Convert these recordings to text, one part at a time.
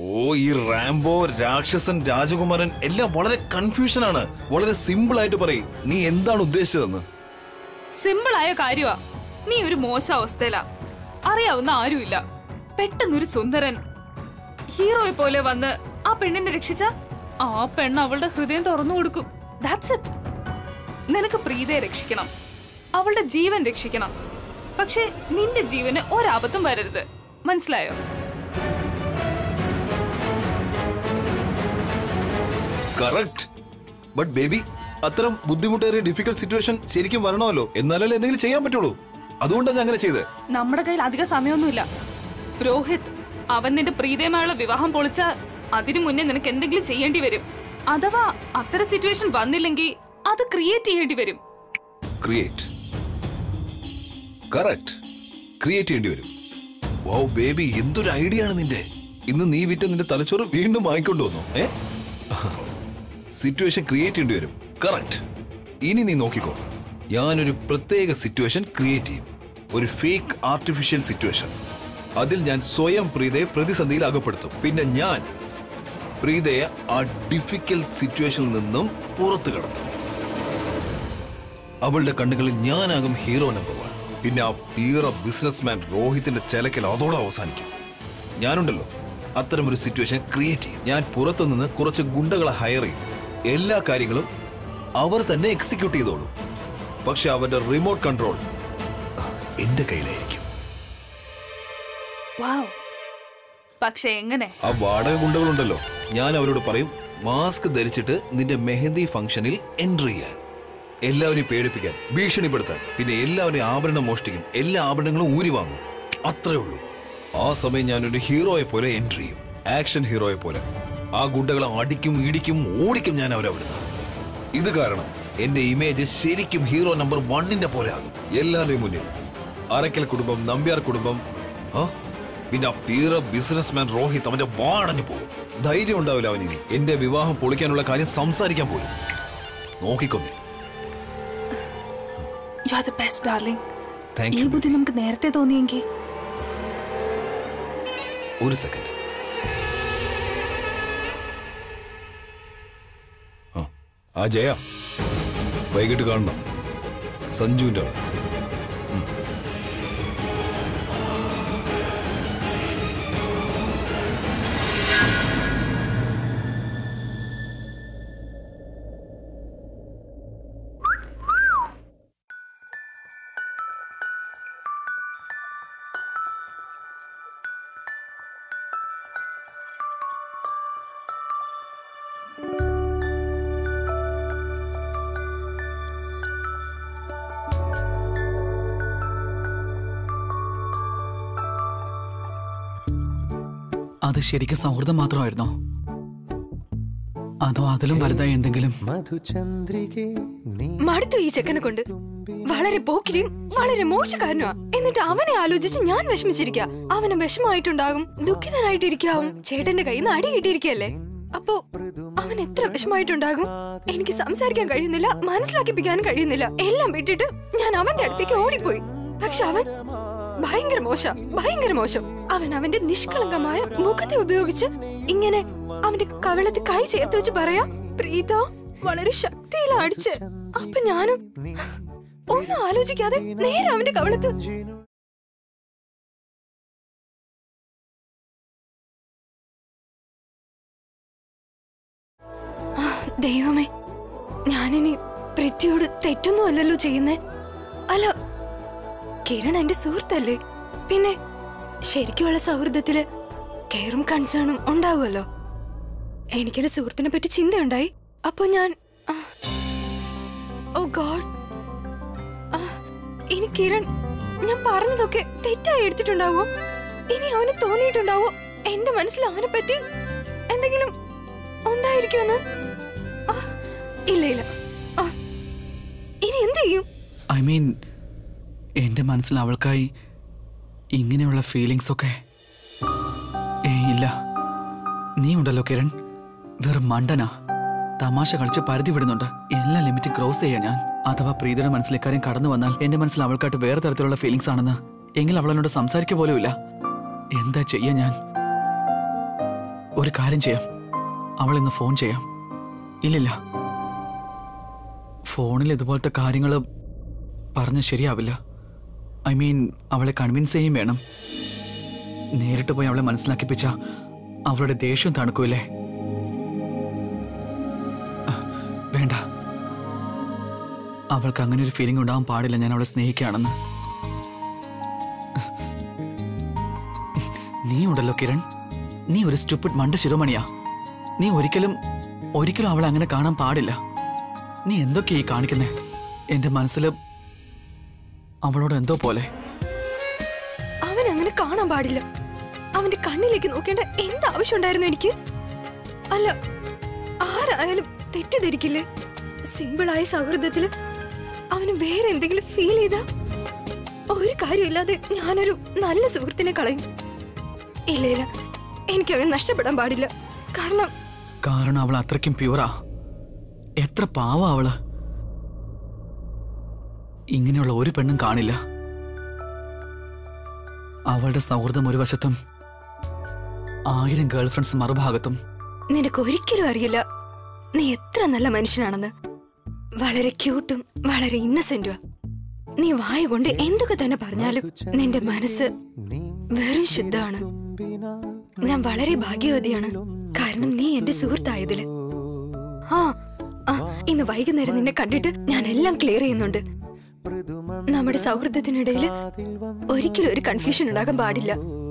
ഓ ഈ റാംബോ രാക്ഷസൻ രാജകുമാരൻ എല്ലാം വളരെ കൺഫ്യൂഷൻ ആണ് വളരെ സിമ്പിൾ ആയിട്ട് പറയും നീ എന്താണ് ഉദ്ദേശിച്ചതെന്ന് സിമ്പിൾ ആയ കാര്യമാ നീ ഒരു മോശ അവസ്ഥയിലാ അറിയാവുന്ന ആരുമില്ല പെട്ടെന്നൊരു സുന്ദരൻ ഹീറോയെ പോലെ വന്ന് ആ പെണ്ണിനെ രക്ഷിച്ച ആ പെണ്ണ് അവളുടെ ഹൃദയം തുറന്നു കൊടുക്കും ദാറ്റ്സ് ഇറ്റ് നിനക്ക് പ്രീതയെ രക്ഷിക്കണം അവളുടെ ജീവൻ രക്ഷിക്കണം പക്ഷേ നിന്റെ ജീവന് ഒരാപത്തും വരരുത് മനസ്സിലായോ കറക്റ്റ് ബട്ട് ബേബി അത്തരം ബുദ്ധിമുട്ടേറിയ ഡിഫിക്കൽട്ട് സിറ്റുവേഷൻ ശരിക്കും വരണമല്ലോ എന്നാലല്ലേ എന്തെങ്കിലും ചെയ്യാൻ പറ്റുള്ളൂ അതുകൊണ്ടാണ് ഞാൻ അങ്ങനെ ചെയ്തത് നമ്മുടെ കയ്യിൽ അധിക സമയമൊന്നുമില്ല രോഹിത് അവൻ നിന്റെ പ്രീതയുമായുള്ള വിവാഹം പൊളിച്ചാൽ അതിനു മുന്നേ നിനക്ക് എന്തെങ്കിലും ചെയ്യേണ്ടി വരും അഥവാ അത്തരം സിറ്റുവേഷൻ വന്നില്ലെങ്കിൽ അത് ക്രിയേറ്റ് ചെയ്യേണ്ടി വരും ക്രിയേറ്റ് കറക്റ്റ് ക്രിയേറ്റ് ചെയ്യേണ്ടി വരും വൗ ബേബി എന്തൊരു ഐഡിയ ആണ് നിന്റെ ഇന്ന് നീ വിറ്റ നിന്റെ തലച്ചോറ് വീണ്ടും വാങ്ങിക്കൊണ്ടു വന്നു ഏ സിറ്റുവേഷൻ ക്രിയേറ്റ് ചെയ്യേണ്ടി വരും കറക്റ്റ് ഇനി നീ നോക്കിക്കോ ഞാനൊരു പ്രത്യേക സിറ്റുവേഷൻ ക്രിയേറ്റ് ചെയ്യും ഒരു ഫേക്ക് ആർട്ടിഫിഷ്യൽ സിറ്റുവേഷൻ അതിൽ ഞാൻ സ്വയം പ്രീതയെ പ്രതിസന്ധിയിൽ അകപ്പെടുത്തും പിന്നെ ഞാൻ പ്രീതയെ ആ ഡിഫിക്കൽട്ട് സിറ്റുവേഷനിൽ നിന്നും പുറത്തു കടത്തും അവളുടെ കണ്ണുകളിൽ ഞാനാകും ഹീറോ നമ്പർ വൺ പിന്നെ ആ പീറ ബിസിനസ്മാൻ രോഹിത്തിന്റെ ചെലക്കൽ അതോടെ അവസാനിക്കും ഞാനുണ്ടല്ലോ അത്തരമൊരു സിറ്റുവേഷൻ ക്രിയേറ്റ് ചെയ്യും ഞാൻ പുറത്തുനിന്ന് കുറച്ച് ഗുണ്ടകളെ ഹയർ ചെയ്യും എല്ലാ കാര്യങ്ങളും അവർ തന്നെ എക്സിക്യൂട്ട് ചെയ്തോളൂ പക്ഷെ അവരുടെ റിമോട്ട് കൺട്രോൾ എന്റെ കയ്യിലായിരിക്കും വാവ് പക്ഷെ എങ്ങനെ ആ വാടക ഗുണ്ടകളുണ്ടല്ലോ ഞാൻ അവരോട് പറയും മാസ്ക് ധരിച്ചിട്ട് നിന്റെ മെഹന്തി ഫംഗ്ഷനിൽ എൻട്രി ചെയ്യാൻ എല്ലാവരെയും പേടിപ്പിക്കാൻ ഭീഷണിപ്പെടുത്താൻ പിന്നെ എല്ലാവരെയും ആഭരണം മോഷ്ടിക്കും എല്ലാ ആഭരണങ്ങളും ഊരി വാങ്ങും അത്രേ ഉള്ളൂ ആ സമയം ഞാനൊരു ഹീറോയെ പോലെ എൻട്രി ചെയ്യും ആക്ഷൻ ഹീറോയെ പോലെ ആ ഗുണ്ടകളെ അടിക്കും ഇടിക്കും ഓടിക്കും ഞാൻ അവരവിടുന്ന് ഇത് കാരണം എന്റെ ഇമേജ് ശരിക്കും ഹീറോ നമ്പർ വണ്ണിന്റെ പോലെ ആകും എല്ലാവരുടെയും മുന്നിൽ അരക്കൽ കുടുംബം നമ്പ്യാർ കുടുംബം ആ പിന്നെ ആ പീറ ബിസിനസ്മാൻ രോഹിത് അവന്റെ വാടഞ്ഞു പോകും ധൈര്യം ഉണ്ടാവില്ല അവനിനി എന്റെ വിവാഹം പൊളിക്കാനുള്ള കാര്യം സംസാരിക്കാൻ പോലും നോക്കിക്കൊന്നേ you are the best darling thank ഈ യു ബുദ്ധി നമുക്ക് നേരത്തെ തോന്നിയെങ്കിൽ ഒരു സെക്കൻഡ് ആ ആ ജയ വൈകിട്ട് കാണണം സഞ്ജുവിന്റെ അവിടെ ഉം. അത് ശരിക്കും സൗഹൃദം മാത്രമായിരുന്നോ അതോ അതിലും വലുതായി എന്തെങ്കിലും മധുചന്ദ്രികെ നീ മടുത്തു ഈ ചെക്കനെ കൊണ്ട് വളരെ പോക്കിരിയും വളരെ മോശക്കാരനുമാ എന്നിട്ട് അവനെ ആലോചിച്ച് ഞാൻ വിഷമിച്ചിരിക്കുക അവന് വിഷമായിട്ടുണ്ടാകും ദുഃഖിതനായിട്ടിരിക്കാവും ചേട്ടന്റെ കയ്യിൽ നിന്ന് അടി കിട്ടിയിരിക്കല്ലേ അപ്പോ അവൻ എത്ര വിഷമായിട്ടുണ്ടാകും എനിക്ക് സംസാരിക്കാൻ കഴിയുന്നില്ല മനസ്സിലാക്കിപ്പിക്കാനും കഴിയുന്നില്ല എല്ലാം വിട്ടിട്ട് ഞാൻ അവന്റെ അടുത്തേക്ക് ഓടിപ്പോയി പക്ഷെ അവൻ ഭയങ്കര മോശ ഭയങ്കര മോശം അവൻ അവന്റെ നിഷ്കളങ്കമായ മുഖത്തെ ഉപയോഗിച്ച് ഇങ്ങനെ അവന്റെ കവിളത്ത് കൈ ചേർത്ത് വെച്ച് പറയാ പ്രീത വളരെ ശക്തിയിൽ അടിച്ച് അപ്പൊ ഞാനും ഒന്നും ആലോചിക്കാതെ നേരെ അവന്റെ കവിളത്ത് ആ, ദൈവമേ ഞാനിനി പൃഥ്വിയോട് തെറ്റൊന്നും അല്ലല്ലോ ചെയ്യുന്നേ അല്ല കിരൺ എന്റെ സുഹൃത്തല്ലേ പിന്നെ ശരിക്കുള്ള സൗഹൃദത്തില് കെയറും കൺസേണും ഉണ്ടാവുമല്ലോ എനിക്കെന്റെ സുഹൃത്തിനെ പറ്റി ചിന്തയുണ്ടായി അപ്പൊ ഞാൻ ആ, ഓ ഗോഡ് ആ, ഇനി കിരൺ ഞാൻ പറഞ്ഞതൊക്കെ തെറ്റായി എടുത്തിട്ടുണ്ടാവോ ഇനി അവന് തോന്നിയിട്ടുണ്ടാവോ എന്റെ മനസ്സിൽ അവനെ പറ്റി എന്തെങ്കിലും ഉണ്ടായിരിക്കുമെന്ന് ആ, ഇല്ല ഇല്ല ആ, ഇനി എന്ത് ചെയ്യും ഐ മീൻ എൻ്റെ മനസ്സിൽ അവൾക്കായി ഇങ്ങനെയുള്ള ഫീലിങ്സ് ഒക്കെ ഏ ഇല്ല നീ ഉണ്ടല്ലോ കിരൺ വെറും മണ്ടനാ തമാശ കളിച്ച് പരിധി വിടുന്നുണ്ട് എല്ലാ ലിമിറ്റ് ക്രോസ് ചെയ്യാ ഞാൻ അഥവാ പ്രീതിയുടെ മനസ്സിൽ ഇക്കാര്യം കടന്നു വന്നാൽ എന്റെ മനസ്സിൽ അവൾക്കായിട്ട് വേറെ തരത്തിലുള്ള ഫീലിങ്സ് ആണെന്ന് എങ്കിൽ അവൾ എന്നോട് സംസാരിക്കുക പോലും ഇല്ല എന്താ ചെയ്യാ ഞാൻ ഒരു കാര്യം ചെയ്യാം അവൾ ഇന്ന് ഫോൺ ചെയ്യാം ഇല്ലില്ല ഫോണിൽ ഇതുപോലത്തെ കാര്യങ്ങൾ പറഞ്ഞ ശരിയാവില്ല ഐ മീൻ അവളെ കൺവിൻസ് ചെയ്യും വേണം നേരിട്ട് പോയി അവളെ മനസ്സിലാക്കിപ്പിച്ച അവളുടെ ദേഷ്യം തണുക്കൂലേ അഹ്, വേണ്ട അവൾക്ക് അങ്ങനെ ഒരു ഫീലിംഗ് ഉണ്ടാവാൻ പാടില്ല ഞാൻ അവളെ സ്നേഹിക്കുകയാണെന്ന് നീ ഉണ്ടല്ലോ കിരൺ നീ ഒരു സ്റ്റുപ്പിഡ് മണ്ട ശിരോമണിയാ നീ ഒരിക്കലും ഒരിക്കലും അവളെ അങ്ങനെ കാണാൻ പാടില്ല നീ എന്തൊക്കെയാ ഈ കാണിക്കുന്നേ എന്റെ മനസ്സിൽ അവളോട് എന്തോ പോലെ അവൻ അങ്ങനെ കാണാൻ പാടില്ല അവന്റെ കണ്ണിലേക്ക് നോക്കേണ്ട എന്ത് ആവശ്യം ഉണ്ടായിരുന്നു എനിക്ക് അല്ല ആരായാലും തെറ്റിദ്ധരിക്കില്ലേ സിമ്പിളായ സൗഹൃദത്തില് അവന് വേറെ എന്തെങ്കിലും ഫീൽ ചെയ്താ ഒരു കാര്യമില്ലാതെ ഞാനൊരു നല്ല സുഹൃത്തിനെ കളയും ഇല്ല ഇല്ല എനിക്കവനെ നഷ്ടപ്പെടാൻ പാടില്ല കാരണം കാരണം അവൾ അത്രയ്ക്കും പ്യൂറാ എത്ര പാവ അവള് ഇങ്ങനെയുള്ള ഒരു പെണ്ണും കാണില്ല അവളുടെ സൗഹൃദം ഒരു വശത്തും ആയിരം ഗേൾ ഫ്രണ്ട്സ് മറുഭാഗത്തും നിനക്ക് ഒരിക്കലും അറിയില്ല നീ എത്ര നല്ല മനുഷ്യനാണെന്ന് വളരെ ക്യൂട്ടും വളരെ ഇന്നസെന്റുവാ നീ വായ കൊണ്ട് എന്തൊക്കെ തന്നെ പറഞ്ഞാലും നിന്റെ മനസ്സ് വെറും ശുദ്ധമാണ് ഞാൻ വളരെ ഭാഗ്യവതിയാണ് കാരണം നീ എന്റെ സുഹൃത്തായതില് ആ ആ ഇന്ന് വൈകുന്നേരം നിന്നെ കണ്ടിട്ട് ഞാൻ എല്ലാം ക്ലിയർ ചെയ്യുന്നുണ്ട് നമ്മുടെ സൗഹൃദത്തിനിടയിൽ ഒരിക്കലും ഒരു കൺഫ്യൂഷൻ ഉണ്ടാകാൻ പാടില്ല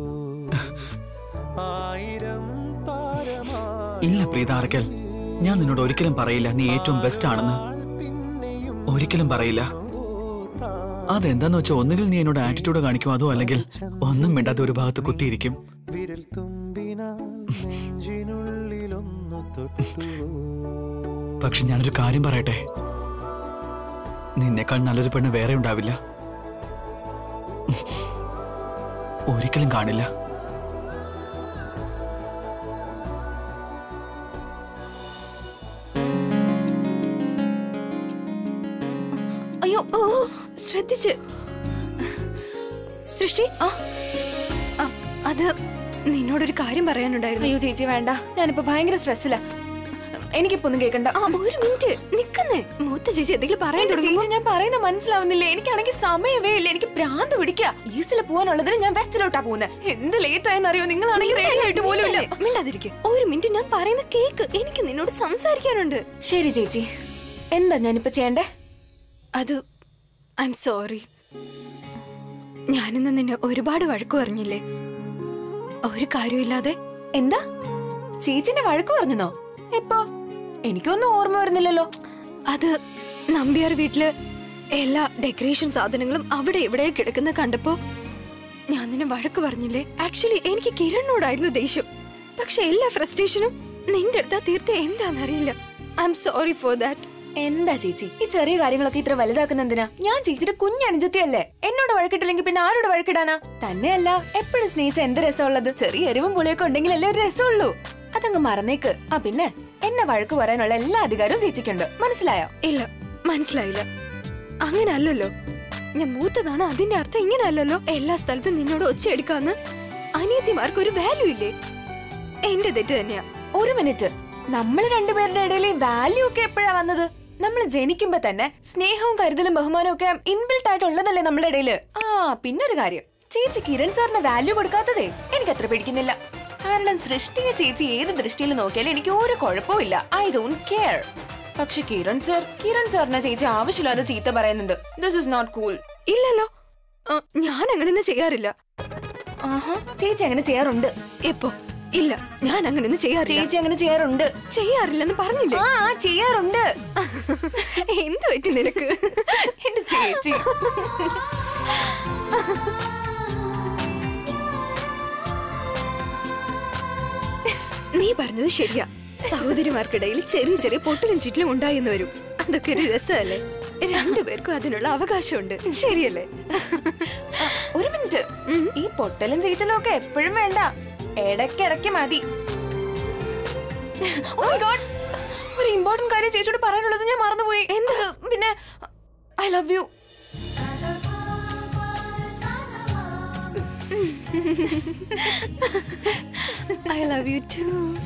ആയിരം താരമാ ഇല്ല പ്രീതാർക്കൽ ഞാൻ നിന്നോട് ഒരിക്കലും പറയില്ല നീ ഏറ്റവും ബെസ്റ്റ് ആണെന്ന് ഒരിക്കലും പറയില്ല അതെന്താന്ന് വെച്ചാൽ ഒന്നുകിൽ നീ എന്നോട് ആറ്റിറ്റ്യൂഡ് കാണിക്കും അതോ അല്ലെങ്കിൽ ഒന്നും മിണ്ടാതെ ഒരു ഭാഗത്ത് കുത്തിയിരിക്കും വിരൽ തുമ്പിനാൽ നെഞ്ചിനുള്ളിലൊന്നു തൊട്ടുവോ പക്ഷെ ഞാനൊരു കാര്യം പറയട്ടെ നിന്നേക്കാൾ നല്ലൊരു പെണ്ണ് വേറെ ഉണ്ടാവില്ല ഒരിക്കലും കാണില്ല അയ്യോ ഓ ശ്രദ്ധിച്ച് സൃഷ്ടി ആ ആ, അത് നിന്നോടൊരു കാര്യം പറയാനുണ്ടായിരുന്നു അയ്യോ ചേച്ചി വേണ്ട ഞാനിപ്പോ ഭയങ്കര സ്ട്രെസ്സിലാ എനിക്കിപ്പോ ഒന്നും കേൾക്കണ്ട ആ ഒരു മിനിറ്റ് നിക്കുന്നേ മൂത്ത ചേച്ചി എന്തെങ്കിലും പറയാൻ എന്റെ തുടങ്ങുമ്പോ ചേച്ചി ഞാൻ പറയുന്ന മനസ്സിലാവുന്നില്ല എനിക്കാണെങ്കിൽ സമയമേ ഇല്ല എനിക്ക് ഭ്രാന്ത് പിടിക്കുക ഈസ്റ്റിൽ പോകാനുള്ളതിന് ഞാൻ വെസ്റ്റിലോട്ടാ പോകുന്നത് എന്ത് ലേറ്റ് ആയെന്നറിയോ നിങ്ങളാണെങ്കിൽ റെഡി ആയിട്ട് പോലും ഇല്ല മിണ്ടാതിരിക്കും ഒരു മിനിറ്റ് ഞാൻ പറയുന്ന കേക്ക് എനിക്ക് നിന്നോട് സംസാരിക്കാനുണ്ട് ശരി ചേച്ചി എന്താ ഞാനിപ്പോ ചെയ്യണ്ടേ അത് ഐ എം സോറി ഞാനിന്ന് നിന്നെ ഒരുപാട് വഴക്കു പറഞ്ഞില്ലേ ഒരു കാര്യമില്ലാതെ എന്താ ചേച്ചിന്റെ വഴക്ക് പറഞ്ഞോ എപ്പോ എനിക്കൊന്നും ഓർമ്മ വരുന്നില്ലല്ലോ അത് നമ്പ്യാർ വീട്ടില് എല്ലാ ഡെക്കറേഷൻ സാധനങ്ങളും അവിടെ ഇവിടെ കിടക്കുന്ന കണ്ടപ്പോ ഞാൻ നിന്നെ വഴക്ക് പറഞ്ഞില്ലേ ആക്ച്വലി എനിക്ക് കിരണിനോടായിരുന്നു ദേഷ്യം പക്ഷെ എല്ലാ ഫ്രസ്ട്രേഷനും നിന്റെ അടുത്താ തീർത്ത എന്താണെന്നറിയില്ല I'm sorry for that എന്താ ചേച്ചി ഈ ചെറിയ കാര്യങ്ങളൊക്കെ ഇത്ര വലുതാക്കുന്ന എന്തിനാ ഞാൻ ചേച്ചിയുടെ കുഞ്ഞനുജത്തിയല്ലേ എന്നോട് വഴക്കിട്ടില്ലെങ്കിൽ പിന്നെ ആരോട് വഴക്കിടാനാ തന്നെയല്ല എപ്പോഴും സ്നേഹിച്ച എന്ത് രസമുള്ളത് ചെറിയ എരിവും പുളിയൊക്കെ ഉണ്ടെങ്കിലല്ലേ ഒരു രസമുള്ളൂ അതങ്ങ് മറന്നേക്ക് ആ പിന്നെ എന്നെ വഴക്ക് പറയാനുള്ള എല്ലാ അധികാരവും ചേച്ചിക്കുണ്ട് മനസ്സിലായോ ഇല്ല മനസ്സിലായില്ല അങ്ങനെ അല്ലല്ലോ ഞാൻ മൂത്തതാണ് അതിന്റെ അർത്ഥം ഇങ്ങനെ അല്ലല്ലോ എല്ലാ സ്ഥലത്തും നിന്നോട് ഒച്ചയെടുക്കാന്ന് അനിയത്തിമാർക്ക് ഒരു വാല്യൂ ഇല്ലേ എന്റെ തെറ്റ് തന്നെയാ ഒരു മിനിറ്റ് നമ്മൾ രണ്ടുപേരുടെ ഇടയിൽ വാല്യൂ ഒക്കെ എപ്പോഴാ വന്നത് നമ്മൾ ജനിക്കുമ്പോ തന്നെ സ്നേഹവും കരുതലും ബഹുമാനവും ഒക്കെ ഇൻബിൽട്ട് ആയിട്ടുള്ളതല്ലേ നമ്മുടെ ഇടയില് ആ പിന്നൊരു കാര്യം ചേച്ചി കിരൺ സാറിന് വാല്യൂ കൊടുക്കാത്തതേ എനിക്ക് അത്ര പിടിക്കുന്നില്ല കാരണം സൃഷ്ടിയെ ചേച്ചി ഏത് ദൃഷ്ടിയിൽ നോക്കിയാലും എനിക്ക് ഒരു കുഴപ്പമില്ല ഐ ഡോണ്ട് കെയർ പക്ഷെ കിരൺ സർ കിരൺ സാറിനെ ചേച്ചി ആവശ്യമില്ലാതെ ചീത്ത പറയുന്നുണ്ട് ദിസ് ഇസ് നോട്ട് കൂൾ ഇല്ലല്ലോ ആ, ഞാൻ അങ്ങനെയൊന്നും ചെയ്യാറില്ല ആഹാ ചേച്ചി അങ്ങനെ ചെയ്യാറുണ്ട് എപ്പോ ഇല്ല ഞാൻ അങ്ങനെയൊന്നും ചെയ്യാറില്ല ചേച്ചി അങ്ങനെ ചെയ്യാറുണ്ട് ചെയ്യാറില്ലെന്ന് പറഞ്ഞില്ലേ ആ ആ, ചെയ്യാറുണ്ട് എന്ത് പറ്റി നിനക്ക് എന്റെ ചേച്ചി നീ പറഞ്ഞത് ശരിയാ സഹോദരിമാർക്കിടയിൽ ചെറിയ ചെറിയ പൊട്ടലും ചുറ്റിലും ഉണ്ടായെന്ന് വരും അതൊക്കെ ഒരു രസമല്ലേ രണ്ടുപേർക്കും അതിനുള്ള അവകാശമുണ്ട് ശരിയല്ലേ ഒരു മിനിറ്റ് ഈ പൊട്ടലും ചീറ്റലും ഒക്കെ എപ്പോഴും വേണ്ട ഇടയ്ക്കിടയ്ക്ക് മതി Oh my God! ഒരു ഇമ്പോർട്ടന്റ് കാര്യം ചേച്ചിയോട് പറയാനുള്ളത് ഞാൻ മറന്നുപോയി എന്ത് പിന്നെ I love you I love you too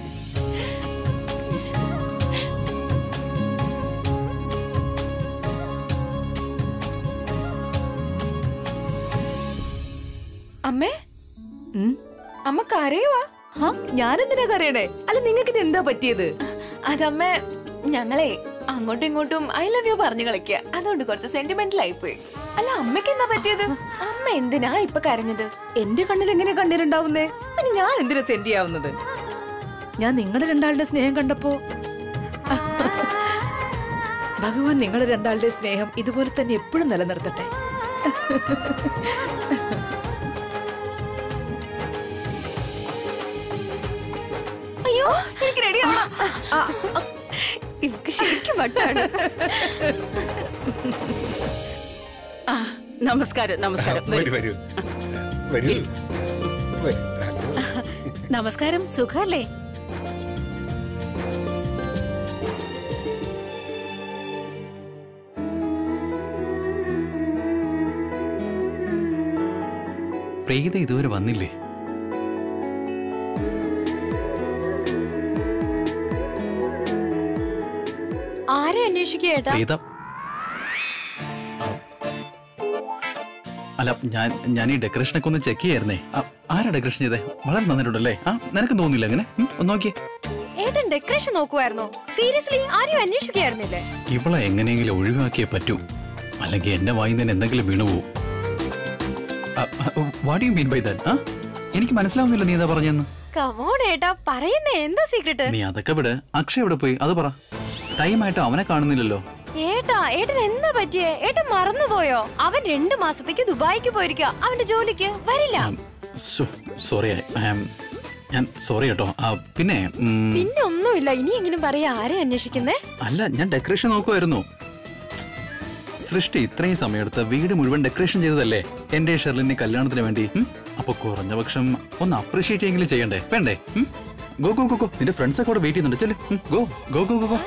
അമ്മേ അമ്മ കരയുവാ ഞാനെന്തിനാ കരയണേ അല്ല നിങ്ങൾക്ക് ഇത് എന്താ പറ്റിയത് അതമ്മേ ഞങ്ങളെ അങ്ങോട്ടും ഇങ്ങോട്ടും ഐ ലവ് യു പറഞ്ഞു കളിക്കുക അതുകൊണ്ട് കുറച്ച് സെന്റിമെന്റൽ ആയിപ്പോയി അല്ല അമ്മയ്ക്ക് എന്താ പറ്റിയത് അമ്മ എന്തിനാ ഇപ്പൊ കരഞ്ഞത് എന്റെ കണ്ണിൽ എങ്ങനെ കണ്ണീരുണ്ടാവുന്നേ പിന്നെ ഞാൻ എന്തിനാ സെന്റ് ചെയ്യാവുന്നത് ഞാൻ നിങ്ങളുടെ രണ്ടാളുടെ സ്നേഹം കണ്ടപ്പോ ഭഗവാൻ നിങ്ങളുടെ രണ്ടാളുടെ സ്നേഹം ഇതുപോലെ തന്നെ എപ്പോഴും നിലനിർത്തട്ടെ അയ്യോ എനിക്ക് റെഡിയാ ഇവക്ക് ശരിക്കും വട്ടാണ് ആ നമസ്കാരം നമസ്കാരം വരൂ വരൂ വരൂ വരൂ. നമസ്കാരം സുഖല്ലേ പ്രീത ഇതുവരെ വന്നില്ലേ ആരെ അന്വേഷിക്കുക ഏട്ടാ പ്രീത അല്ല ഞാൻ ഞാൻ ഈ ഡെക്കറേഷനൊക്കെ ഒന്ന് ചെക്ക് ചെയ്യായിരുന്നേ ആ, ആരാ ഡെക്കറേഷൻ ചെയ്തേ വളരെ നന്നായിട്ടുണ്ടല്ലേ ആ നിനക്ക് തോന്നില്ല അങ്ങനെ ഉം, ഒന്ന് നോക്കിയേ ഏട്ടൻ ഡെക്കറേഷൻ നോക്കുമായിരുന്നോ സീരിയസ്ലി ആരെയും അന്വേഷിക്കുകയായിരുന്നില്ലേ ഇവളെ എങ്ങനെയെങ്കിലും ഒഴിവാക്കിയേ പറ്റൂ അല്ലെങ്കിൽ എന്റെ വായിൽ നിന്ന് എന്തെങ്കിലും വീണുപോകും what you mean by that ആ എനിക്ക് മനസ്സിലാവുന്നില്ല നീ എന്താ പറഞ്ഞെന്ന് കമോൺ ഏട്ടാ പറയുന്നേ എന്താ സീക്രട്ട് നീ അതൊക്കെ വിട് അക്ഷയ് എവിടെ പോയി അത് പറ ടൈം ആയിട്ട് അവനെ കാണുന്നില്ലല്ലോ ഏട്ടാ ഏട്ടൻ എന്താ പറ്റിയേ ഏട്ടൻ മറന്നുപോയോ അവൻ രണ്ടു മാസത്തേക്ക് ദുബായിക്ക് പോയിരിക്കുക അവന്റെ ജോലിക്ക് വരില്ല സോറി ഞാൻ സോറി കേട്ടോ ആ, പിന്നെ ഉം, പിന്നെ ഒന്നുമില്ല ഇനി എങ്ങനെ പറയാ ആരെ അന്വേഷിക്കുന്നേ അല്ല ഞാൻ ഡെക്കറേഷൻ നോക്കുമായിരുന്നു സൃഷ്ടി ഇത്രയും സമയമെടുത്ത് വീട് മുഴുവൻ ഡെക്കറേഷൻ ചെയ്തതല്ലേ എന്റെ ഷെർലിന്റെ കല്യാണത്തിന് വേണ്ടി ഉം? അപ്പൊ കുറഞ്ഞ പക്ഷം ഒന്ന് അപ്രീഷിയേറ്റ് എങ്കിലും ചെയ്യണ്ടേ വേണ്ടേ ഉം? ഗോ ഗോ ഗോ ഗോ നിന്റെ ഫ്രണ്ട്സ് ഒക്കെ വെയിറ്റ് ചെയ്യുന്നുണ്ട് ചെല് ഉം, go go go go go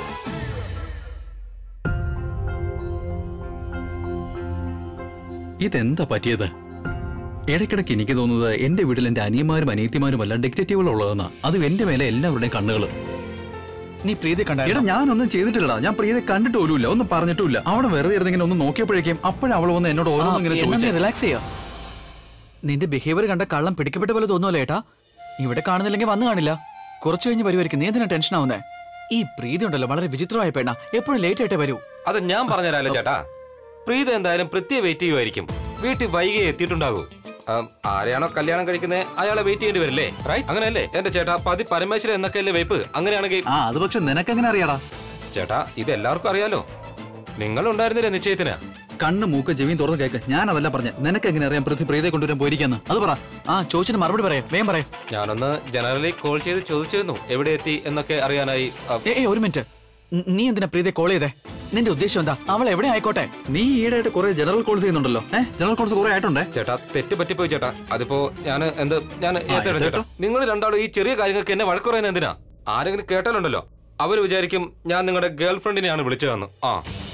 ഇതെന്താ പറ്റിയത് ഇടയ്ക്കിടയ്ക്ക് എനിക്ക് തോന്നുന്നത് എന്റെ വീട്ടിൽ എന്റെ അനിയന്മാരും അനിയത്തിമാരും അല്ല ഡിക്റ്റേറ്റീവുകൾ ഉള്ളതെന്നാ അതും എന്റെ മേലെ എല്ലാവരുടെയും കണ്ണുകൾ നീ പ്രീതി എടാ കണ്ടായിരുന്നു ഞാനൊന്നും ചെയ്തിട്ടില്ലടാ ഞാൻ പ്രീതി കണ്ടിട്ട് പോലുമില്ല ഒന്നും പറഞ്ഞിട്ടില്ല അവിടെ വെറുതെ ഇരുന്ന് ഇങ്ങനെ ഒന്ന് നോക്കിയപ്പോഴേക്കും അപ്പോഴാ അവൾ വന്ന് എന്നോട് ഓരോന്നും ഇങ്ങനെ ചോദിച്ചേ റിലാക്സ് ചെയ്യാ നിന്റെ ബിഹേവിയർ കണ്ട കള്ളം പിടിക്കപ്പെട്ട പോലെ തോന്നുമല്ലോ ഏട്ടാ ഇവിടെ കാണുന്നില്ലെങ്കിൽ വന്നു കാണില്ല കുറച്ചു കഴിഞ്ഞ് വരുമായിരിക്കും നീ എന്തിനാ ടെൻഷൻ ആവുന്നേ ഈ പ്രീതി ഉണ്ടല്ലോ വളരെ വിചിത്രമായ പെണ്ണ എപ്പോഴും ലേറ്റ് ആയിട്ടേ വരൂ അത് ഞാൻ പറഞ്ഞുതരാലോ ചേട്ടാ പ്രീത എന്തായാലും പ്രത്യേക വെയിറ്റ് ചെയ്യുമായിരിക്കും വീട്ടിൽ വൈകി എത്തിയിട്ടുണ്ടാകൂ ആം, ആരെയാണോ കല്യാണം കഴിക്കുന്നത് അയാളെ വെയിറ്റ് ചെയ്യേണ്ടി വരില്ലേ റൈറ്റ് അങ്ങനെയല്ലേ എന്റെ ചേട്ടാ പതി പരമേശ്വരൻ എന്നൊക്കെയല്ലേ വെയ്പ്പ് അങ്ങനെയാണെങ്കിൽ ആ അത് പക്ഷെ നിനക്കെങ്ങനെ അറിയാടാ ചേട്ടാ ഇത് എല്ലാവർക്കും അറിയാലോ നിങ്ങൾ ഉണ്ടായിരുന്നില്ലേ നിശ്ചയത്തിന് കണ്ണ് മൂക്ക് ചെവിയും തുറന്ന് കേക്ക് ഞാൻ അതല്ല പറഞ്ഞ നിനക്ക് എങ്ങനെ അറിയാം പൃഥ്വി പ്രീതിയെ കൊണ്ടുവരാൻ പോയിരിക്കാന്ന് അത് പറ ആ ചോദിച്ചിന് മറുപടി പറയാം വേഗം പറയാം ഞാനൊന്ന് ജനറലി കോൾ ചെയ്ത് ചോദിച്ചിരുന്നു എവിടെ എത്തി എന്നൊക്കെ അറിയാനായി ആ, ഏ ഏ, ഒരു മിനിറ്റ് ന- നീ എന്തിനാ പ്രീതിയെ കോൾ ചെയ്തേ നിന്റെ ഉദ്ദേശം എന്താ അവൾ എവിടെ ആയിക്കോട്ടെ നീ ഈയിടെയായിട്ട് കുറെ ജനറൽ കോൾസ് ചെയ്യുന്നുണ്ടല്ലോ ഏഹ് ജനറൽ കോൾസ് കുറെ ആയിട്ടുണ്ടേ ചേട്ടാ തെറ്റ് പറ്റിപ്പോയി ചേട്ടാ അതിപ്പോ ഞാൻ എന്ത് ഞാൻ ഏറ്റെടുത്തു ചേട്ടാ ഏറ്റെടുത്തോ. നിങ്ങൾ രണ്ടാളും ഈ ചെറിയ കാര്യങ്ങൾക്ക് എന്നെ വഴക്ക് പറയുന്നത് എന്തിനാ ആരെങ്കിലും കേട്ടാലുണ്ടല്ലോ അവര് വിചാരിക്കും ഞാൻ നിങ്ങളുടെ ഗേൾ ഫ്രണ്ടിനെയാണ് വിളിച്ചതെന്ന് ആ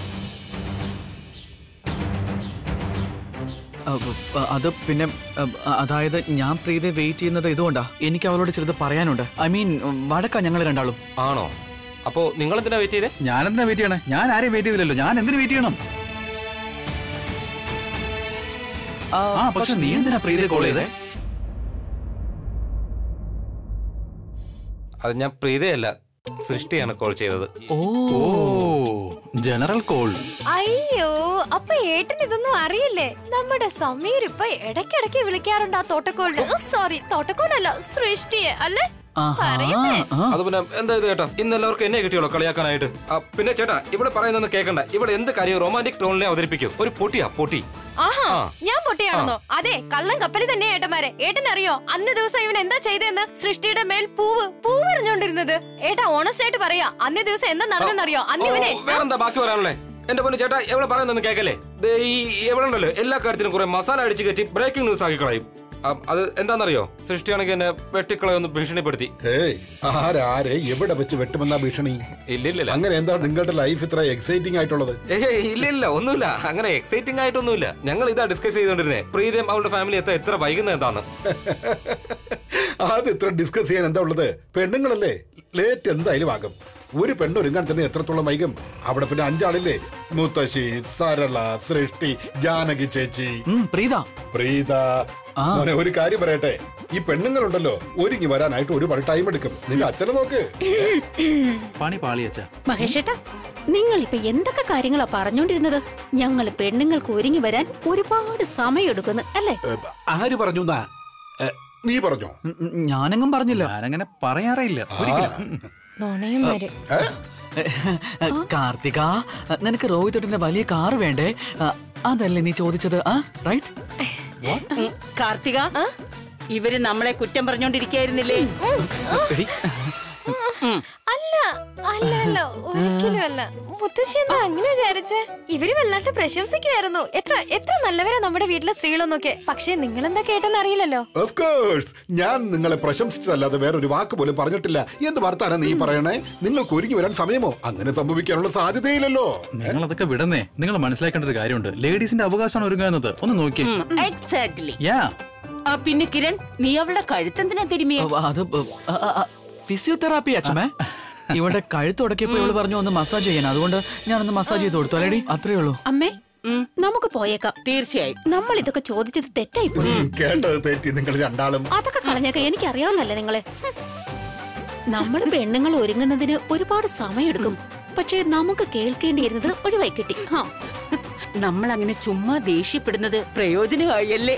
അ, അ, അത് പിന്നെ അ, അതായത് ഞാൻ പ്രീതിയെ വെയിറ്റ് ചെയ്യുന്നത് ഇതുകൊണ്ടാ എനിക്ക് അവളോട് ചിലത് പറയാനുണ്ട് ഐ മീൻ വഴക്കാ ഞങ്ങൾ രണ്ടാളും ആണോ അപ്പോ നിങ്ങൾ എന്തിനാ വെയിറ്റ് ചെയ്തേ ഞാൻ എന്തിനാ വെയിറ്റ് ചെയ്യണേ ഞാൻ ആരെയും വെയിറ്റ് ചെയ്തില്ലല്ലോ ഞാൻ എന്തിനു വെയിറ്റ് ചെയ്യണം ആ പക്ഷെ നീ എന്തിനാ പ്രീതിയെ കോൾ ചെയ്തേ അത് ഞാൻ പ്രീതയല്ല സൃഷ്ടിയാണ് കോൾ ചെയ്തത് ഓ ജനറൽ കോൾ അയ്യോ അപ്പൊ ഏട്ടൻ ഇതൊന്നും അറിയില്ലേ നമ്മുടെ സമീർ ഇപ്പൊ ഇടയ്ക്കിടയ്ക്ക് വിളിക്കാറുണ്ട് ആ തോട്ടക്കോളിന് സോറി തോട്ടക്കോളല്ല സൃഷ്ടിയെ അല്ലേ പറയുന്നേ അത് പിന്നെ എന്താ ഇത് കേട്ടോ ഇന്ന് എല്ലാവർക്കും എന്നെ കിട്ടിയോളൂ കളിയാക്കാനായിട്ട് ആ, പിന്നെ ചേട്ടാ ഇവിടെ പറയുന്നൊന്നും കേൾക്കണ്ട ഇവിടെ എന്ത് കാര്യം റൊമാൻറ്റിക് ടോണിനെ അവതരിപ്പിക്കും ഒരു പൊട്ടിയാ പൊട്ടി ആഹാ ആ. ഞാൻ പൊട്ടിയാണെന്നോ അതെ കള്ളം കപ്പലി തന്നെ ഏട്ടന്മാരെ ഏട്ടൻ അറിയോ അന്ന് ദിവസം ഇവൻ എന്താ ചെയ്തെന്ന് സൃഷ്ടിയുടെ മേൽ പൂവ് പൂവ് എറിഞ്ഞോണ്ടിരുന്നത് ഏട്ടാ ഓണസ്റ്റ് ആയിട്ട് പറയാ അന്നേ ദിവസം എന്താ നടന്നെന്നറിയോ അന്ന് ഇവനെ ഓ, വേറെന്താ ബാക്കി പറയാനുള്ളേ എന്റെ പൊന്നു ചേട്ടാ എവിടെ പറയുന്നൊന്നും കേക്കല്ലേ ദേ ഈ എവിടെ ഉണ്ടല്ലോ എല്ലാ കാര്യത്തിനും കുറെ മസാല അടിച്ചു കയറ്റി ബ്രേക്കിംഗ് ന്യൂസ് ആക്കി കളയും ആ, അത് എന്താണെന്നറിയോ സൃഷ്ടിയാണെങ്കിൽ എന്നെ വെട്ടിക്കളയൊന്ന് ഭീഷണിപ്പെടുത്തി ഏയ് ആരാരെ എവിടെ വെച്ച് വെട്ടുമെന്നാ ഭീഷണി ഇല്ലില്ല അങ്ങനെ എന്താ നിങ്ങളുടെ ലൈഫ് ഇത്ര എക്സൈറ്റിംഗ് ആയിട്ടുള്ളത് ഏയ് ഇല്ല ഇല്ല ഒന്നുമില്ല അങ്ങനെ എക്സൈറ്റിംഗ് ആയിട്ടൊന്നുമില്ല ഞങ്ങൾ ഇതാ ഡിസ്കസ് ചെയ്തോണ്ടിരുന്നേ പ്രീതിയും അവളുടെ ഫാമിലി എത്താൻ എത്ര വൈകുന്നത് എന്താന്ന് അത് ഇത്ര ഡിസ്കസ് ചെയ്യാൻ എന്താ ഉള്ളത് പെണ്ണുങ്ങളല്ലേ ലേറ്റ് എന്തായാലും ആകും ഒരു പെണ്ണൊരുങ്ങാൻ തന്നെ എത്രത്തോളം വൈകും അവിടെ പിന്നെ അഞ്ചാളില്ലേ മുത്തശ്ശി സരള സൃഷ്ടി ജാനകി ചേച്ചി ഉം, പ്രീത പ്രീത മോനെ ഒരു കാര്യം പറയട്ടെ ഈ പെണ്ണുങ്ങളുണ്ടല്ലോ ഒരുങ്ങി വരാനായിട്ട് ഒരുപാട് ടൈം എടുക്കും നിന്റെ അച്ഛനെ നോക്ക് പണി പാളിയച്ച മഹേഷേട്ടാ നിങ്ങൾ ഇപ്പൊ എന്തൊക്കെ കാര്യങ്ങളാ പറഞ്ഞോണ്ടിരുന്നത് ഞങ്ങൾ പെണ്ണുങ്ങൾക്ക് ഒരുങ്ങി വരാൻ ഒരുപാട് സമയമെടുക്കുന്നു അല്ലേ ഏ, ആര് പറഞ്ഞു എന്നാ? ഏ, നീ പറഞ്ഞോ ഞാനെങ്ങും പറഞ്ഞില്ല ഞാനങ്ങനെ പറയാറില്ല ഒരിക്കലും നുണയന്മാര് കാർത്തിക നിനക്ക് രോഹിതേട്ടന്റെ വലിയ കാറ് വേണ്ടേ ആ, അതല്ലേ നീ ചോദിച്ചത് ആ റൈറ്റ് ഉം, കാർത്തിക ഇവര് നമ്മളെ കുറ്റം പറഞ്ഞോണ്ടിരിക്കായിരുന്നില്ലേ എടി അല്ല അല്ല അല്ല ഒരിക്കലും അല്ല മുത്തശ്ശി എന്താ അങ്ങനെ വിചാരിച്ചേ ഇവര് വല്ലാണ്ട് പ്രശംസിക്കുമായിരുന്നു എത്ര എത്ര നല്ലവരാ നമ്മുടെ വീട്ടിലെ സ്ത്രീകളൊന്നൊക്കെ പക്ഷേ നിങ്ങൾ എന്താ കേട്ടെന്ന് അറിയില്ലല്ലോ ഓഫ് കോഴ്സ് ഞാൻ നിങ്ങളെ പ്രശംസിച്ചതല്ലാതെ വേറെ ഒരു വാക്ക് പോലും പറഞ്ഞിട്ടില്ല എന്ത് വർത്താനം നീ പറയണേ നിങ്ങൾക്ക് ഒരുങ്ങി വരാൻ സമയമോ അങ്ങനെ സംഭവിക്കാനുള്ള സാധ്യതയില്ലല്ലോ നിങ്ങൾ അതൊക്കെ വിടന്നേ നിങ്ങൾ മനസ്സിലാക്കേണ്ട ഒരു കാര്യമുണ്ട് ലേഡീസിന്റെ അവകാശമാണ് ഒരുങ്ങുക എന്നത് ഒന്ന് നോക്കി എക്സാക്ട്ലി യാ പിന്നെ കിരൺ നീ അവളുടെ കഴുത്തെന്തിനാ തിരുമിയ അത് ഫിസിയോതെറാപ്പി അച്ഛമേ ഇവളുടെ കഴുത്ത് ഉടക്കിയപ്പോ ഇവള് പറഞ്ഞു ഒന്ന് മസാജ് ചെയ്യാൻ അതുകൊണ്ട് ഞാനൊന്ന് മസാജ് ചെയ്ത് കൊടുത്തു അല്ലേടി അത്രേ ഉള്ളൂ അമ്മേ നമുക്ക് പോയേക്കാം തീർച്ചയായും നമ്മൾ ഇതൊക്കെ ചോദിച്ചത് തെറ്റായി പോയി ഉം, കേട്ടത് തെറ്റി നിങ്ങൾ രണ്ടാളും അതൊക്കെ കളഞ്ഞേക്ക എനിക്ക് അറിയാവുന്നല്ലേ നിങ്ങളെ നമ്മൾ പെണ്ണുങ്ങൾ ഒരുങ്ങുന്നതിന് ഒരുപാട് സമയമെടുക്കും പക്ഷേ നമുക്ക് കേൾക്കേണ്ടിയിരുന്നത് ഒഴിവായി കിട്ടി ഹാ നമ്മൾ അങ്ങനെ ചുമ്മാ ദേഷ്യപ്പെടുന്നത് പ്രയോജനമായല്ലേ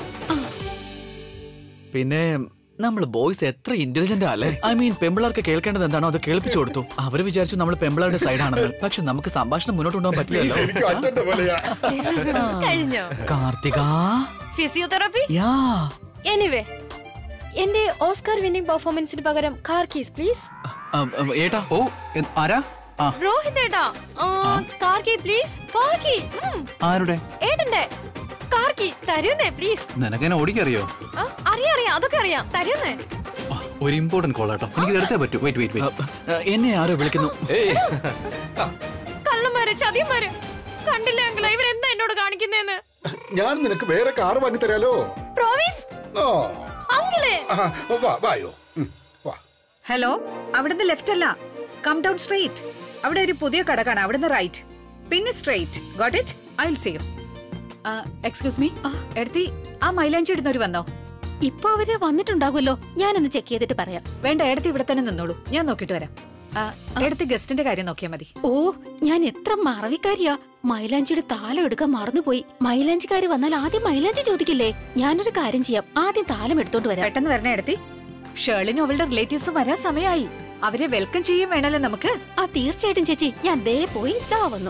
പിന്നെ നമ്മൾ ബോയ്സ് എത്ര ഇന്റലിജന്റ് അല്ലേ ഐ മീൻ പെമ്പിളർക്ക് കേൾക്കേണ്ടത് എന്താണോ അത് കേൾപ്പിച്ചു കൊടുത്തു അവര് വിചാരിച്ചു നമ്മൾ പെമ്പിളരുടെ സൈഡാണെന്ന് പക്ഷെ നമുക്ക് സംഭാഷണം മുന്നോട്ട് കൊണ്ടുപോകാൻ നീ ശരിക്കും പറ്റില്ലല്ലോ അച്ഛന്റെ പോലെയാ കഴിഞ്ഞോ കാർത്തിക ഫിസിയോതെറാപ്പി യാ എനിവേ എന്റെ ഓസ്കാർ വിന്നിംഗ് പെർഫോമൻസിന് പകരം കാർ കീസ് പ്ലീസ് അം, അം, ഏട്ടാ ഓ എ- ആരാ ആ രോഹിത് ഏട്ടാ car key please car key ആരുടെ ഏട്ടന്റെ കാർ കീ തരുന്നേ പ്ലീസ് നിനക്കെന്നെ ഓടിക്കറിയോ അറിയാം അറിയാം അതൊക്കെ അറിയാം തരുന്നേ ആ, ഒരു ഇമ്പോർട്ടന്റ് കോൾ കേട്ടോ എനിക്ക് എടുത്തേ പറ്റൂ വെയിറ്റ് വെയിറ്റ് വെയിറ്റ് എന്നെ ആരോ വിളിക്കുന്നു ഏയ് കള്ളന്മാര് ചതിയന്മാര് കണ്ടില്ല അങ്കിള ഇവരെന്താ എന്നോട് കാണിക്കുന്നേന്ന് ഞാൻ നിനക്ക് വേറെ കാർ വാങ്ങി തരാലോ പ്രോമിസ് ഓ അങ്കിളെ ആ, വാ വായോ ഉം, വാ ഹലോ അവിടുന്ന് ലെഫ്റ്റ് അല്ല കം ഡൗൺ സ്ട്രെയിറ്റ് അവിടെ ഒരു പുതിയ കട കാണാം അവിടുന്ന് റൈറ്റ് പിന്നെ straight got it I will see you excuse me എടുത്തി ആ മൈലാഞ്ചി ഇടുന്നവർ വന്നോ ഇപ്പൊ അവര് വന്നിട്ടുണ്ടാകുമല്ലോ ഞാനൊന്ന് ചെക്ക് ചെയ്തിട്ട് പറയാം വേണ്ട എടുത്ത് ഇവിടെ തന്നെ നിന്നോളൂ ഞാൻ നോക്കിയിട്ട് വരാം ആ, എടുത്ത് ഗസ്റ്റിന്റെ കാര്യം നോക്കിയാൽ മതി ഓ ഞാൻ എത്ര മറവിക്കാരിയാ മൈലാഞ്ചിയുടെ താലം എടുക്കാൻ മറന്നുപോയി മൈലാഞ്ചിക്കാര് വന്നാൽ ആദ്യം മൈലാഞ്ചി ചോദിക്കില്ലേ ഞാനൊരു കാര്യം ചെയ്യാം ആദ്യം താലം എടുത്തോണ്ട് വരാം പെട്ടെന്ന് വരണേ എടുത്തി ഷേർലിനും അവളുടെ റിലേറ്റീവ്സും വരാൻ സമയമായി അവരെ വെൽക്കം ചെയ്യും വേണമല്ലോ നമുക്ക് ആ തീർച്ചയായിട്ടും ചേച്ചി ഞാൻ ദേ പോയി ദാ വന്നു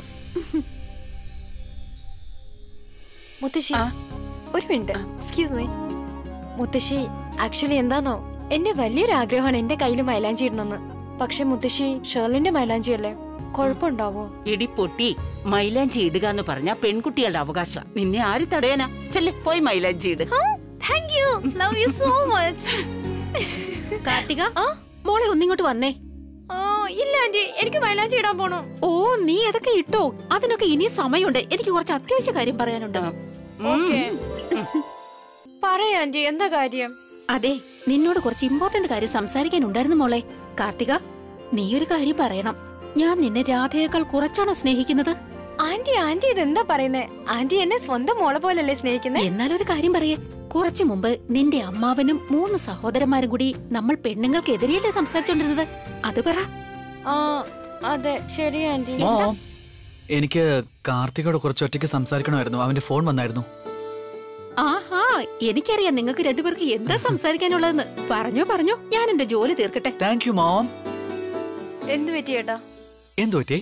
മുത്തശ്ശി ഒരു മിനിറ്റ് എക്സ്ക്യൂസ് മീ മുത്തശ്ശി ആക്ച്വലി എന്താന്നോ എന്റെ വലിയൊരു ആഗ്രഹമാണ് എന്റെ കയ്യിൽ മൈലാഞ്ചി ഇടണമെന്ന് പക്ഷെ മുത്തശ്ശി ഷേർലിന്റെ മൈലാഞ്ചി അല്ലേ കുഴപ്പമുണ്ടാവോ ഇടി പൊട്ടി മൈലാഞ്ചി ഇടുക എന്ന് പറഞ്ഞ പെൺകുട്ടികളുടെ അവകാശം നിന്നെ ആര് തടയാനാ ചെല്ലെ പോയി മൈലാഞ്ചി ഇട് thank you love you so much Karthika മോളെ ഒന്നിങ്ങോട്ട് വന്നേ ഇല്ല ആന്റി എനിക്ക് മൈലാഞ്ചി ഇടാൻ പോണു ഓ നീ അതൊക്കെ ഇട്ടോ അതിനൊക്കെ ഇനി സമയമുണ്ട് എനിക്ക് കുറച്ച് അത്യാവശ്യ കാര്യം പറയാനുണ്ട് ഓക്കെ പറയാ ആന്റി എന്താ കാര്യം അതെ നിന്നോട് കുറച്ച് ഇമ്പോർട്ടന്റ് കാര്യം സംസാരിക്കാനുണ്ടായിരുന്നു മോളെ കാർത്തിക നീ ഒരു കാര്യം പറയണം ഞാൻ നിന്നെ രാധയേക്കാൾ കുറച്ചാണോ സ്നേഹിക്കുന്നത് ആന്റി ആന്റി ഇത് എന്താ പറയുന്നേ ആന്റി എന്നെ സ്വന്തം മോളെ പോലല്ലേ സ്നേഹിക്കുന്നേ എന്നാലൊരു കാര്യം പറയേ കുറച്ചു മുമ്പ് നിന്റെ അമ്മാവനും മൂന്ന് സഹോദരന്മാരും കൂടി നമ്മൾ പെണ്ണുങ്ങൾക്ക് എതിരെയല്ലേ സംസാരിച്ചോണ്ടിരുന്നത് അത് പറ ആ അതെ ശരി ആന്റി മോം എനിക്ക് കാർത്തികയോട് കുറച്ച് ഒറ്റയ്ക്ക് സംസാരിക്കണമായിരുന്നു അവന്റെ ഫോൺ വന്നായിരുന്നു ആഹാ എനിക്കറിയാം നിങ്ങൾക്ക് രണ്ടുപേർക്ക് എന്താ സംസാരിക്കാനുള്ളതെന്ന് പറഞ്ഞോ പറഞ്ഞോ ഞാൻ എന്റെ ജോലി തീർക്കട്ടെ താങ്ക് യു മോം എന്ത് പറ്റി ചേട്ടാ എന്തു പറ്റി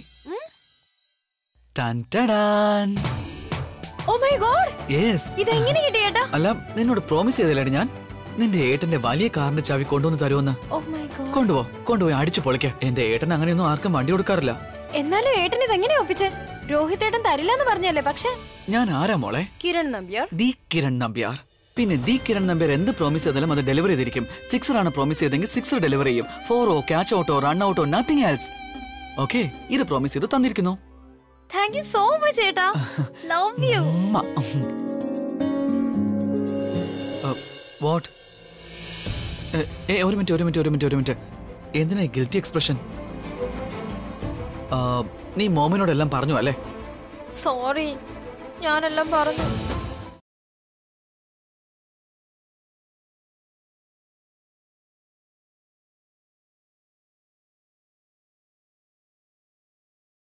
ടൻ ടടാൻ. Oh my God Yes. ഇതെങ്ങനെ കിട്ടി ചേട്ടാ അല്ല നിന്നോട് പ്രോമിസ് ചെയ്തില്ലേ ഞാൻ നിന്റെ ഏട്ടന്റെ വലിയ കാറിന്റെ ചാവി കൊണ്ടുവന്ന് തരുമെന്ന് ഓ മൈ ഗോഡ് കൊണ്ടുപോ കൊണ്ടുപോയി അടിച്ചു പൊളിക്ക എന്റെ ഏട്ടൻ അങ്ങനെയൊന്നും ആർക്കും വണ്ടി കൊടുക്കാറില്ല എന്നാലും ഏട്ടൻ ഇതെങ്ങനെ ഒപ്പിച്ചേ രോഹിത് ഏട്ടൻ തരില്ല എന്ന് പറഞ്ഞല്ലേ പക്ഷെ ഞാൻ ആരാ മോളെ കിരൺ നമ്പ്യാർ ദി കിരൺ നമ്പ്യാർ പിന്നെ ദി കിരൺ നമ്പർ എന്ത് പ്രോമിസ് ചെയ്താലും അത് ഡെലിവറി ചെയ്തിരിക്കും സിക്സർ ആണ് പ്രോമിസ് ചെയ്തെങ്കിൽ സിക്സർ ഡെലിവറി ചെയ്യും ഫോറോ ക്യാച്ച് ഔട്ടോ റൺ ഔട്ടോ നത്തിങ് എൽസ് ഓക്കെ ഇത് പ്രോമിസ് ചെയ്ത് തന്നിരിക്കുന്നു താങ്ക് യു സോ മച്ച് ചേട്ടാ ലവ് യു വാട്ട് ഏ ഒരു മിനിറ്റ് ഒരു മിനിറ്റ് ഒരു മിനിറ്റ് ഒരു മിനിറ്റ് എന്തിനാ ഗിൽറ്റി എക്സ്പ്രഷൻ നീ മോമിനോടെല്ലാം പറഞ്ഞു അല്ലേ സോറി ഞാനെല്ലാം പറഞ്ഞു